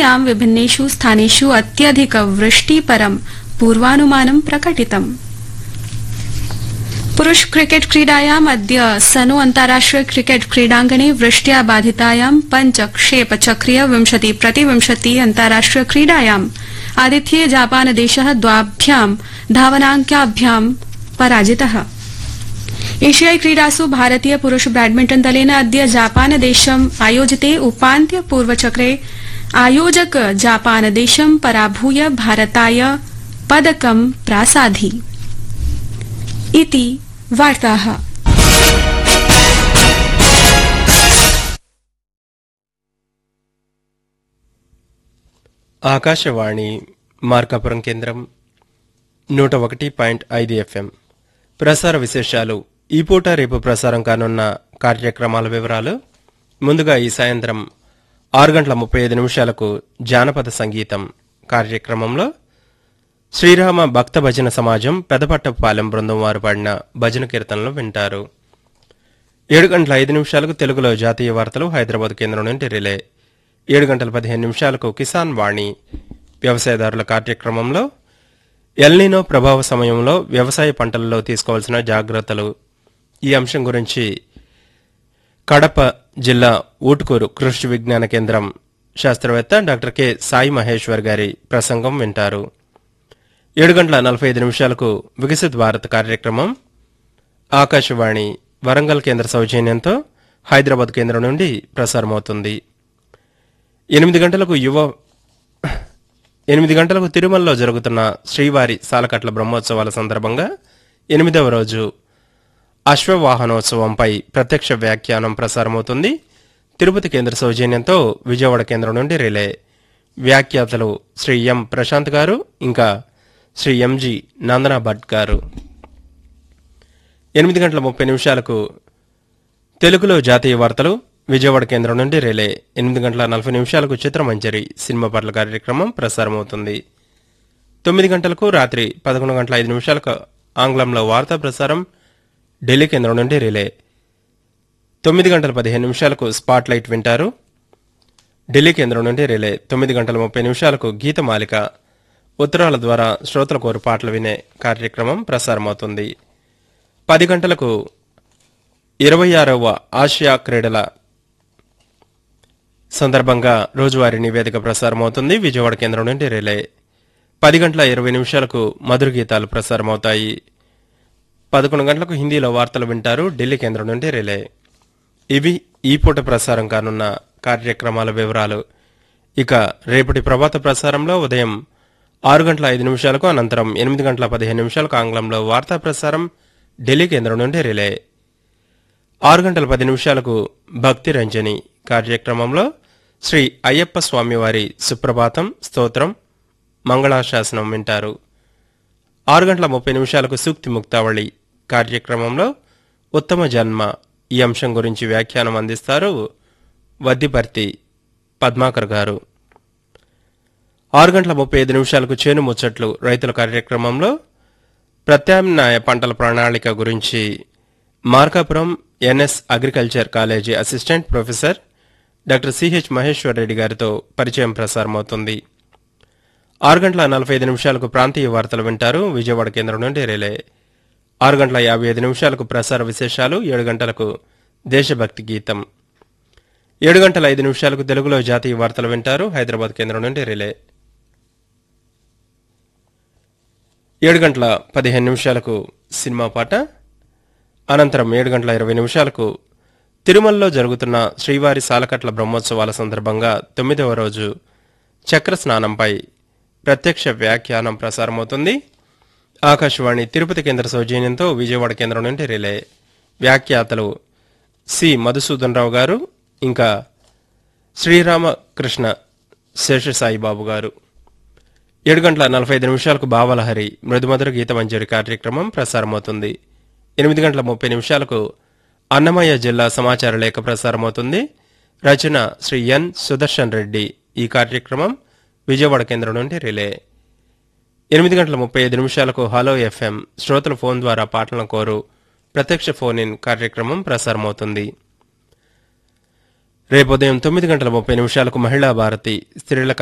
देशस्यां विभिन्नेषु स्थानेषु अत्यधिकवृष्टिपरं पूर्वानुमानं प्रकटितम् पुरुष क्रिकेट क्रीडायाम् अद्य सनो अन्ताराष्ट्रिय क्रिकेट क्रीडाङ्गणे वृष्ट्या बाधितायां पञ्च क्षेप चक्रीय विंशति प्रतिविंशति अन्ताराष्ट्रिय क्रीडायाम् आतिथ्ये जापानदेश द्वाभ्यां धावनाङ्काभ्यां पराजितः एशियाई क्रीडासु भारतीय पुरुष बैडमिण्टन दलेन अद्य जापानदेशम् आयोजिते उपान्त्य पूर्वचक्रे आयोजक जापानदेशं पराभूय भारताय पदकं प्रासाधि इति वार्ताः ఆకాశవాణి మార్కాపురం కేంద్రం నూట ఒకటి పాయింట్ ఐదు ఎఫ్ఎం ప్రసార విశేషాలు ఈ పూట రేపు ప్రసారం కానున్న కార్యక్రమాల వివరాలు ముందుగా ఈ సాయంత్రం ఆరు గంటల ముప్పై ఐదు నిమిషాలకు జానపద సంగీతం కార్యక్రమంలో శ్రీరామ భక్త భజన సమాజం పెదపట్టపాలెం బృందం వారు పాడిన భజన కీర్తనలు వింటారు ఏడు గంటల ఐదు నిమిషాలకు తెలుగులో జాతీయ వార్తలు హైదరాబాద్ కేంద్రం నుండి రిలే ఏడు గంటల పదిహేను నిమిషాలకు కిసాన్ వాణి వ్యవసాయదారుల కార్యక్రమంలో ఎల్నినో ప్రభావ సమయంలో వ్యవసాయ పంటలలో తీసుకోవాల్సిన జాగ్రత్తలు ఈ అంశం గురించి కడప జిల్లా ఊటుకూరు కృషి విజ్ఞాన కేంద్రం శాస్త్రవేత్త డాక్టర్ కె సాయి మహేశ్వర్ గారి ప్రసంగం వింటారు ఏడు గంటల నలభై ఐదు నిమిషాలకు వికసిత్ భారత్ కార్యక్రమం ఆకాశవాణి వరంగల్ కేంద్ర సౌజన్యంతో హైదరాబాద్ కేంద్రం నుండి ప్రసారమవుతుంది ఎనిమిది గంటలకు యువ ఎనిమిది గంటలకు తిరుమలలో జరుగుతున్న శ్రీవారి సాలకట్ల బ్రహ్మోత్సవాల సందర్భంగా ఎనిమిదవ రోజు అశ్వవాహనోత్సవంపై ప్రత్యక్ష వ్యాఖ్యానం ప్రసారమవుతుంది తిరుపతి కేంద్ర సౌజన్యంతో విజయవాడ కేంద్రం నుండి రిలే వ్యాఖ్యాతలు శ్రీ ఎం ప్రశాంత్ గారు ఇంకా శ్రీ ఎంజి నందనా భట్ గారు ఎనిమిది గంటల ముప్పై నిమిషాలకు తెలుగులో జాతీయ వార్తలు విజయవాడ కేంద్రం నుండి రిలే ఎనిమిది గంటల నలభై నిమిషాలకు చిత్రమంజరి సినిమా పాటల కార్యక్రమం ప్రసారమవుతుంది తొమ్మిది గంటలకు రాత్రి పదకొండు గంటల ఐదు నిమిషాలకు ఆంగ్లంలో వార్తా ప్రసారం ఢిల్లీ కేంద్రం నుండి రిలే తొమ్మిది గంటల పదిహేను నిమిషాలకు స్పాట్ లైట్ వింటారు ఢిల్లీ కేంద్రం నుండి రిలే తొమ్మిది గంటల ముప్పై నిమిషాలకు గీతమాలిక ఉత్తరాల ద్వారా శ్రోతల కోరు పాటలు వినే కార్యక్రమం ప్రసారమవుతుంది పది గంటలకు ఇరవై ఆరవ ఆసియా క్రీడల సందర్భంగా రోజువారీ నివేదిక ప్రసారమవుతుంది విజయవాడ కేంద్రం నుండి రిలే పది గంటల ఇరవై నిమిషాలకు మధుర గీతాలు ప్రసారమవుతాయి పదకొండు గంటలకు హిందీలో వార్తలు వింటారు ఢిల్లీ కేంద్రం నుండి రిలే ఇవి ఈ పూట ప్రసారం కానున్న కార్యక్రమాల వివరాలు ఇక రేపటి ప్రభాత ప్రసారంలో ఉదయం ఆరు గంటల ఐదు నిమిషాలకు అనంతరం ఎనిమిది గంటల పదిహేను నిమిషాలకు ఆంగ్లంలో వార్తా ప్రసారం ఢిల్లీ కేంద్రం నుండి రిలే ఆరు గంటల పది నిమిషాలకు భక్తి రంజని కార్యక్రమంలో శ్రీ అయ్యప్ప స్వామివారి సుప్రభాతం స్తోత్రం మంగళాశాసనం వింటారు ఆరు గంటల ముప్పై నిమిషాలకు సూక్తి ముక్తావళి కార్యక్రమంలో ఉత్తమ జన్మ ఈ అంశం గురించి వ్యాఖ్యానం అందిస్తారు వద్దిపర్తి పద్మాకర్ గారు ఆరు గంటల ముప్పై ఐదు నిమిషాలకు చేను ముచ్చట్లు రైతుల కార్యక్రమంలో ప్రత్యామ్నాయ పంటల ప్రణాళిక గురించి Markapuram NS agriculture college assistant professor doctor CH Maheshwar Reddy గారితో పరిచయం ప్రసారమవుతుంది ఆరు గంటల నలభై ఐదు నిమిషాలకు ప్రాంతీయ వార్తలు వింటారు విజయవాడ కేంద్రం నుండి రిలే ఆరు గంటల యాభై ఐదు నిమిషాలకు ప్రసార విశేషాలు ఏడు గంటలకు దేశభక్తి గీతం ఏడు గంటల ఐదు నిమిషాలకు తెలుగులో జాతీయ వార్తలు వింటారు హైదరాబాద్ కేంద్రం నుండి రిలే ఏడు గంటల పదిహేను నిమిషాలకు సినిమా పాట అనంతరం ఏడు గంటల ఇరవై నిమిషాలకు తిరుమలలో జరుగుతున్న శ్రీవారి సాలకట్ల బ్రహ్మోత్సవాల సందర్భంగా తొమ్మిదవ రోజు చక్ర స్నానంపై ప్రత్యక్ష వ్యాఖ్యానం ప్రసారమవుతుంది ఆకాశవాణి తిరుపతి కేంద్ర సౌజన్యంతో విజయవాడ కేంద్రం నుండి రిలే వ్యాఖ్యాతలు సి మధుసూదన్ రావు గారు ఇంకా శ్రీరామకృష్ణ శేషసాయిబాబు గారు ఏడు గంటల నలభై ఐదు నిమిషాలకు భావలహరి మృదుమధుర గీతమంజరి కార్యక్రమం ప్రసారమవుతుంది ఎనిమిది గంటల ముప్పై నిమిషాలకు అన్నమయ్య జిల్లా సమాచార లేఖ ప్రసారమవుతుంది రచన శ్రీ ఎన్ సుదర్శన్ రెడ్డి ఈ కార్యక్రమం విజయవాడ కేంద్రం నుండి రిలే ఎనిమిది గంటల ముప్పై ఐదు నిమిషాలకు హలో ఎఫ్ఎం శ్రోతల ఫోన్ ద్వారా పాటలను కోరు ప్రత్యక్ష ఫోన్ ఇన్ కార్యక్రమం ప్రసారమవుతుంది రేపు ఉదయం తొమ్మిది గంటల ముప్పై నిమిషాలకు మహిళా భారతి స్త్రీల